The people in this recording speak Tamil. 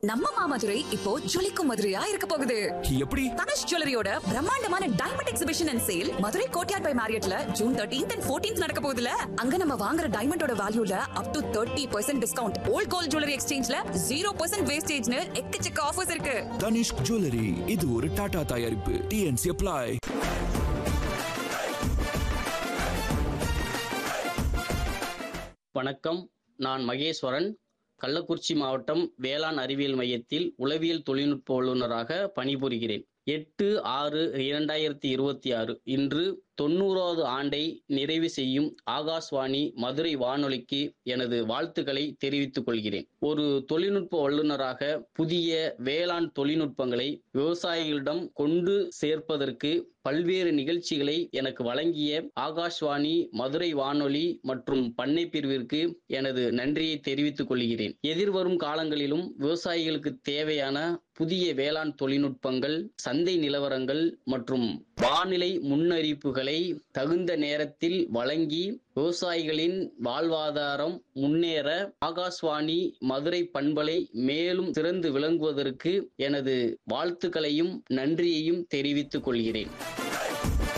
நம்ம மாமதுரை இப்போ ஜொலிக்கும் மதுரையா இருக்க போகுது எப்படி தனுஷ் ஜுவல்லரியோட பிரம்மாண்டமான diamond exhibition and sale Madurai courtyard by மேரியட்ல ஜூன் தேர்ட்டீன்த் அண்ட் ஃபோர்டீன்த் நடக்க போகுதுல அங்க நம்ம வாங்குற டைமண்டோட வேல்யூல up to thirty percent discount old gold jewellery எக்ஸ்சேஞ்ச்ல ஜீரோ பர்சன்ட் வேஸ்டேஜ்னு எக்கச்சக்க ஆஃபர்ஸ் இருக்கு தனிஷ்க் ஜுவல்லரி இது ஒரு டாடா தயாரிப்பு டிஎன்சி அப்ளை வணக்கம் நான் மகேஸ்வரன் கள்ளக்குறிச்சி மாவட்டம் வேளாண் அறிவியல் மையத்தில் உளவியல் தொழில்நுட்ப வல்லுநராக பணிபுரிகிறேன் எட்டு ஆறு இரண்டாயிரத்தி இருபத்தி ஆறு இன்று தொண்ணூறாவது ஆண்டை நிறைவு செய்யும் ஆகாஷ்வாணி மதுரை வானொலிக்கு எனது வாழ்த்துக்களை தெரிவித்துக் கொள்கிறேன் ஒரு தொழில்நுட்ப வல்லுநராக புதிய வேளாண் தொழில்நுட்பங்களை விவசாயிகளிடம் கொண்டு சேர்ப்பதற்கு பல்வேறு நிகழ்ச்சிகளை எனக்கு வழங்கிய ஆகாஷ்வாணி மதுரை வானொலி மற்றும் பண்ணை பிரிவிற்கு எனது நன்றியை தெரிவித்துக் கொள்கிறேன் எதிர்வரும் காலங்களிலும் விவசாயிகளுக்கு தேவையான புதிய வேளாண் தொழில்நுட்பங்கள் சந்தை நிலவரங்கள் மற்றும் வானிலை முன்னறிவிப்புகளை தகுந்த நேரத்தில் வழங்கி விவசாயிகளின் வாழ்வாதாரம் முன்னேற ஆகாஷ்வாணி மதுரை பண்பலை மேலும் சிறந்து விளங்குவதற்கு எனது வாழ்த்துக்களையும் நன்றியையும் தெரிவித்துக் கொள்கிறேன்